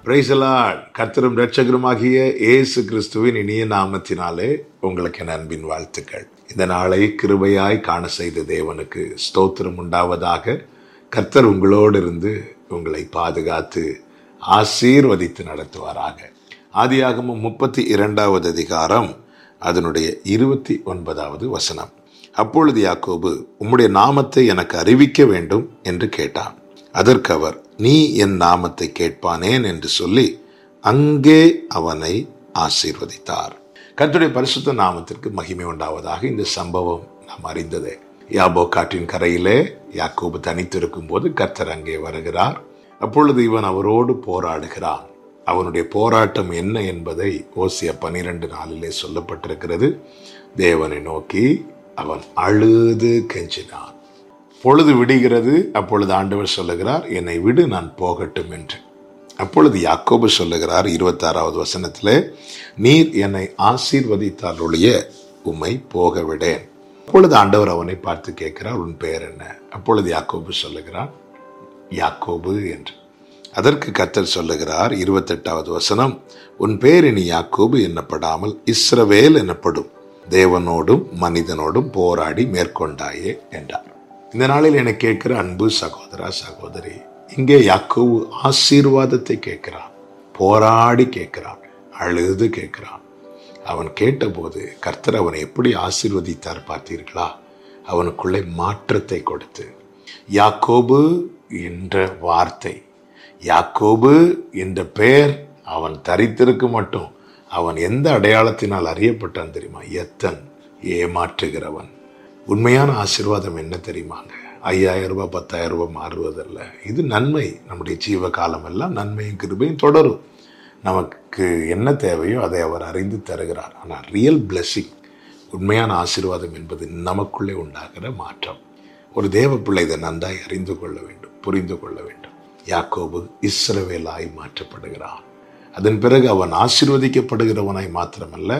பிரைசலாட் கர்த்தரும் இரட்சகருமாகிய இயேசு கிறிஸ்துவின் இனிய நாமத்தினாலே உங்களுக்கு என் அன்பின் வாழ்த்துக்கள் இந்த நாளை கிருபையாய் காண செய்த தேவனுக்கு ஸ்தோத்திரம் உண்டாவதாக கர்த்தர் உங்களோடு இருந்து உங்களை பாதுகாத்து ஆசீர்வதித்து நடத்துவாராக ஆதியாகமம் முப்பத்தி இரண்டாவது அதிகாரம் அதனுடைய இருபத்தி ஒன்பதாவது வசனம் அப்பொழுது யாக்கோபு உம்முடைய நாமத்தை எனக்கு அறிவிக்க வேண்டும் என்று கேட்டான் அதற்கு அவர் நீ என் நாமத்தை கேட்பானேன் என்று சொல்லி அங்கே அவனை ஆசீர்வதித்தார் கர்த்தருடைய பரிசுத்த நாமத்திற்கு மகிமை உண்டாவதாக இந்த சம்பவம் நாம் அறிந்ததே யாபோ காற்றின் கரையிலே யாக்கோபு தனித்திருக்கும் போது கர்த்தர் அங்கே வருகிறார் அப்பொழுது இவன் அவரோடு போராடுகிறான் அவனுடைய போராட்டம் என்ன என்பதை ஓசிய பனிரெண்டு நாளிலே சொல்லப்பட்டிருக்கிறது தேவனை நோக்கி அவன் அழுது கெஞ்சினான் பொழுது விடுகிறது அப்பொழுது ஆண்டவர் சொல்லுகிறார் என்னை விடு நான் போகட்டும் என்று அப்பொழுது யாக்கோபு சொல்லுகிறார் இருபத்தாறாவது வசனத்திலே நீர் என்னை ஆசீர்வதித்தால் ஒழிய உம்மை போக விடேன் அப்பொழுது ஆண்டவர் அவனை பார்த்து கேட்கிறார் உன் பெயர் என்ன அப்பொழுது யாக்கோபு சொல்லுகிறான் யாக்கோபு என்று அதற்கு கர்த்தர் சொல்லுகிறார் இருபத்தெட்டாவது வசனம் உன் பேர் இனி யாக்கோபு என்னப்படாமல் இஸ்ரவேல் எனப்படும் தேவனோடும் மனிதனோடும் போராடி மேற்கொண்டாயே என்றார் இந்த நாளில் என கேட்கிற அன்பு சகோதரா சகோதரி இங்கே யாக்கோவு ஆசீர்வாதத்தை கேட்கிறான் போராடி கேட்கிறான் அழுது கேட்கிறான் அவன் கேட்டபோது கர்த்தர் அவனை எப்படி ஆசீர்வதித்தார் பார்த்தீர்களா அவனுக்குள்ளே மாற்றத்தை கொடுத்து யாக்கோபு என்ற வார்த்தை யாக்கோபு என்ற பெயர் அவன் தரித்திருக்கு மட்டும் அவன் எந்த அடையாளத்தினால் அறியப்பட்டான் தெரியுமா எத்தன் ஏமாற்றுகிறவன் உண்மையான ஆசீர்வாதம் என்ன தெரியுமாங்க ஐயாயிரம் ரூபாய் பத்தாயிரம் ரூபாய் மாறுவதல்ல இது நன்மை நம்முடைய ஜீவ காலம் எல்லாம் நன்மையும் கிருபையும் தொடரும் நமக்கு என்ன தேவையோ அதை அவர் அறிந்து தருகிறார் ஆனால் ரியல் பிளெஸ்ஸிங் உண்மையான ஆசீர்வாதம் என்பது நமக்குள்ளே உண்டாகிற மாற்றம் ஒரு தேவ பிள்ளை இதை நன்றாய் அறிந்து கொள்ள வேண்டும் புரிந்து கொள்ள வேண்டும் யாக்கோபு இஸ்ரவேலாய் மாற்றப்படுகிறான் அதன் பிறகு அவன் ஆசீர்வதிக்கப்படுகிறவனாய் மாத்திரமல்ல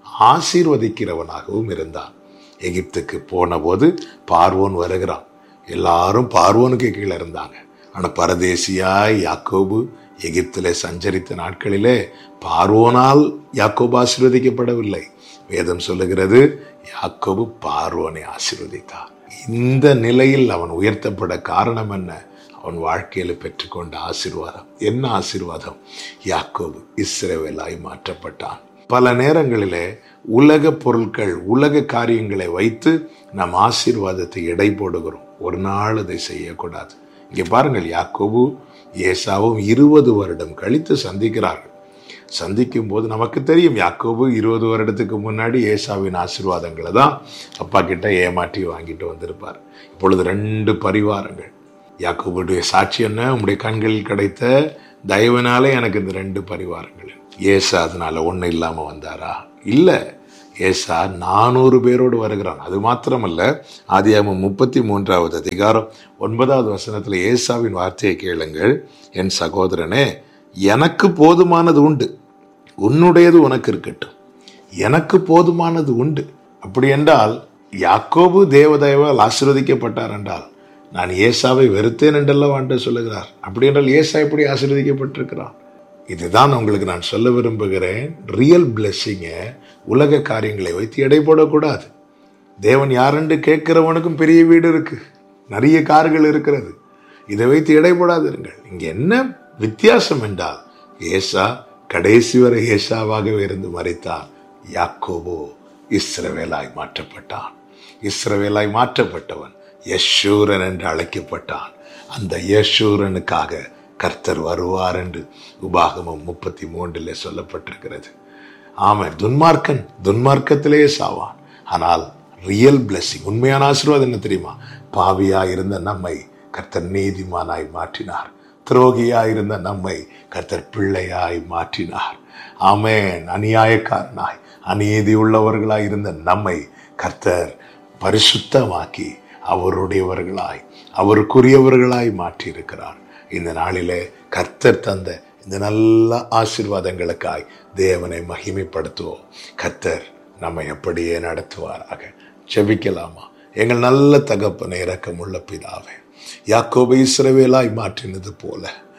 ஆசீர்வதிக்கிறவனாகவும் இருந்தான் எகிப்துக்கு போன போது பார்வோன் வருகிறான் எல்லாரும் பார்வோனுக்கு கீழே இருந்தாங்க ஆனால் பரதேசியாய் யாக்கோபு எகிப்திலே சஞ்சரித்த நாட்களிலே பார்வோனால் யாக்கோபு ஆசீர்வதிக்கப்படவில்லை வேதம் சொல்லுகிறது யாக்கோபு பார்வோனை ஆசீர்வதித்தார் இந்த நிலையில் அவன் உயர்த்தப்பட காரணம் என்ன அவன் வாழ்க்கையில் பெற்றுக்கொண்ட ஆசீர்வாதம் என்ன ஆசீர்வாதம் யாக்கோபு இஸ்ரேவேலாய் மாற்றப்பட்டான் பல நேரங்களிலே உலக பொருட்கள் உலக காரியங்களை வைத்து நாம் ஆசீர்வாதத்தை எடை போடுகிறோம் ஒரு நாள் அதை செய்யக்கூடாது இங்கே பாருங்கள் யாக்கோபு ஏசாவும் இருபது வருடம் கழித்து சந்திக்கிறார்கள் சந்திக்கும் போது நமக்கு தெரியும் யாக்கோபு இருபது வருடத்துக்கு முன்னாடி ஏசாவின் ஆசீர்வாதங்களை தான் அப்பா கிட்ட ஏமாற்றி வாங்கிட்டு வந்திருப்பார் இப்பொழுது ரெண்டு பரிவாரங்கள் யாக்கோபுடைய சாட்சி என்ன உங்களுடைய கண்களில் கிடைத்த தயவினாலே எனக்கு இந்த ரெண்டு பரிவாரங்கள் ஏசா அதனால ஒன்றும் இல்லாமல் வந்தாரா இல்லை ஏசா நானூறு பேரோடு வருகிறான் அது மாத்திரமல்ல ஆதியாமம் முப்பத்தி மூன்றாவது அதிகாரம் ஒன்பதாவது வசனத்தில் ஏசாவின் வார்த்தையை கேளுங்கள் என் சகோதரனே எனக்கு போதுமானது உண்டு உன்னுடையது உனக்கு இருக்கட்டும் எனக்கு போதுமானது உண்டு அப்படி என்றால் யாக்கோபு தேவதேவால் ஆசீர்வதிக்கப்பட்டார் என்றால் நான் ஏசாவை வெறுத்தேன் என்றெல்லாம் ஆண்டு சொல்லுகிறார் அப்படி என்றால் ஏசா எப்படி ஆசீர்வதிக்கப்பட்டிருக்கிறான் இதுதான் உங்களுக்கு நான் சொல்ல விரும்புகிறேன் ரியல் பிளெஸ்ஸிங்கை உலக காரியங்களை வைத்து எடை போடக்கூடாது தேவன் யாரென்று கேட்கிறவனுக்கும் பெரிய வீடு இருக்கு நிறைய கார்கள் இருக்கிறது இதை வைத்து எடை போடாதிருங்கள் இங்கே என்ன வித்தியாசம் என்றால் ஏசா கடைசி வரை ஏசாவாகவே இருந்து மறைத்தார் யாக்கோபோ இஸ்ரவேலாய் மாற்றப்பட்டான் இஸ்ரவேலாய் மாற்றப்பட்டவன் யஷூரன் என்று அழைக்கப்பட்டான் அந்த யஷூரனுக்காக கர்த்தர் வருவார் என்று உபாகமம் முப்பத்தி மூன்றில் சொல்லப்பட்டிருக்கிறது ஆமாம் துன்மார்க்கன் துன்மார்க்கத்திலேயே சாவான் ஆனால் ரியல் பிளெஸ்ஸிங் உண்மையான ஆசீர்வாதம் என்ன தெரியுமா பாவியா இருந்த நம்மை கர்த்தர் நீதிமானாய் மாற்றினார் துரோகியா இருந்த நம்மை கர்த்தர் பிள்ளையாய் மாற்றினார் ஆமேன் அநியாயக்காரனாய் அநீதி உள்ளவர்களாய் இருந்த நம்மை கர்த்தர் பரிசுத்தமாக்கி அவருடையவர்களாய் அவருக்குரியவர்களாய் மாற்றி இருக்கிறார் இந்த நாளிலே கர்த்தர் தந்த இந்த நல்ல ஆசீர்வாதங்களுக்காய் தேவனை மகிமைப்படுத்துவோம் கர்த்தர் நம்மை அப்படியே நடத்துவாராக ஜெபிக்கலாமா எங்கள் நல்ல தகப்பனை இரக்கமுள்ள பிதாவே யாக்கோபை இஸ்ரவேலாய் மாற்றினது போல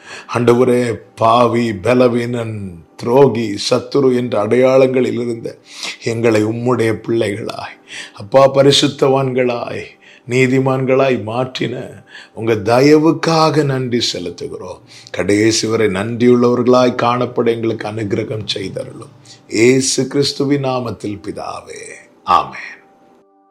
ஆண்டவரே பாவி பலவீனன் துரோகி சத்துரு என்ற அடையாளங்களில் இருந்த எங்களை உம்முடைய பிள்ளைகளாய் அப்பா பரிசுத்தவான்களாய் நீதிமான்களாய் மாற்றின உங்க தயவுக்காக நன்றி செலுத்துகிறோம் கடைசி வரை நன்றியுள்ளவர்களாய் காணப்பட எங்களுக்கு அனுகிரகம் செய்தருளும் ஏசு கிறிஸ்துவின் நாமத்தில் பிதாவே ஆமென்